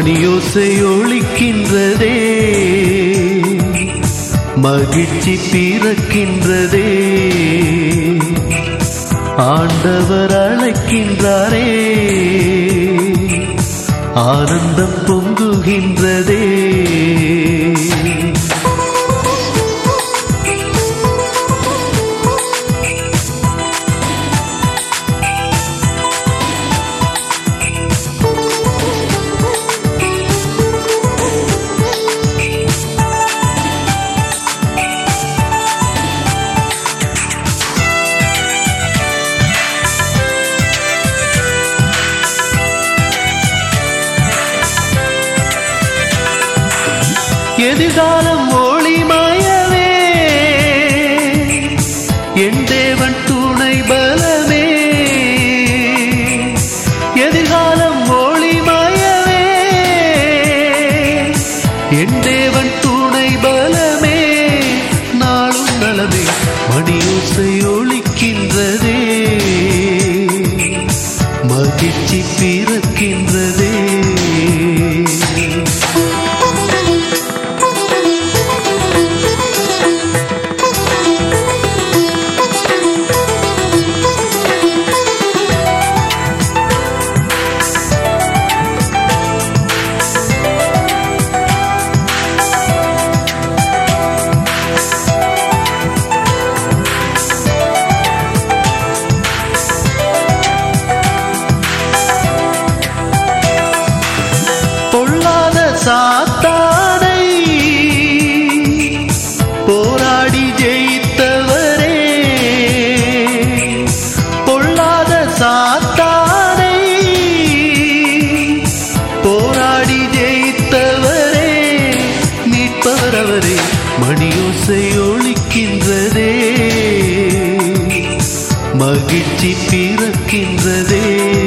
மணியோசை ஒழிக்கின்றதே மகிழ்ச்சி பிறக்கின்றதே ஆண்டவர் அழைக்கின்றாரே ஆனந்தம் பொங்குகின்றதே எதிர்காலம் ஒளிமயமே என் தேவன் துணை பலமே எதிர்காலம் ஒளிமயமே என் தேவன் துணை பலமே நாளும் நலமே மணியோசை ஒழிக்கின்றதே மகிழ்ச்சி பிறக்கின்றதே பொல்லாத சாத்தானை போராடி ஜெயித்தவரே பொல்லாத சாத்தானை போராடி ஜெயித்தவரே மீட்பவர் அவரே மணியோசை ஒழிக்கின்றதே மகிழ்ச்சி பிறக்கின்றதே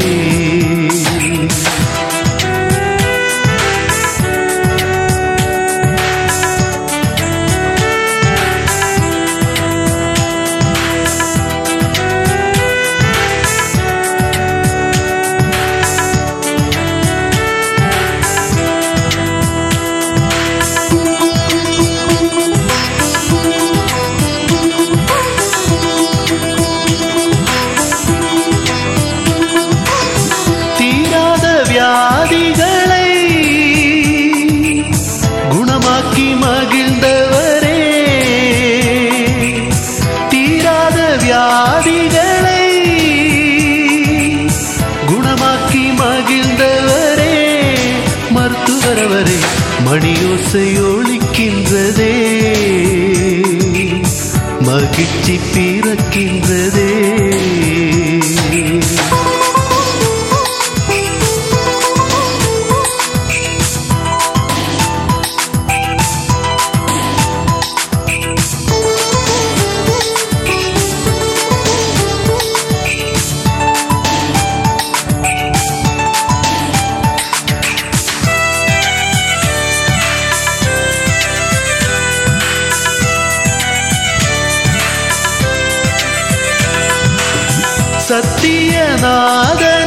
தீராத வியாதிகளை குணமாக்கி மகிழ்ந்தவரே தீராத வியாதிகளை குணமாக்கி மகிழ்ந்தவரே மருத்துவரவரே மணியோசை ஒழிக்கின்றதே மகிழ்ச்சி பிறக்கின்றதே சத்தியநாதனே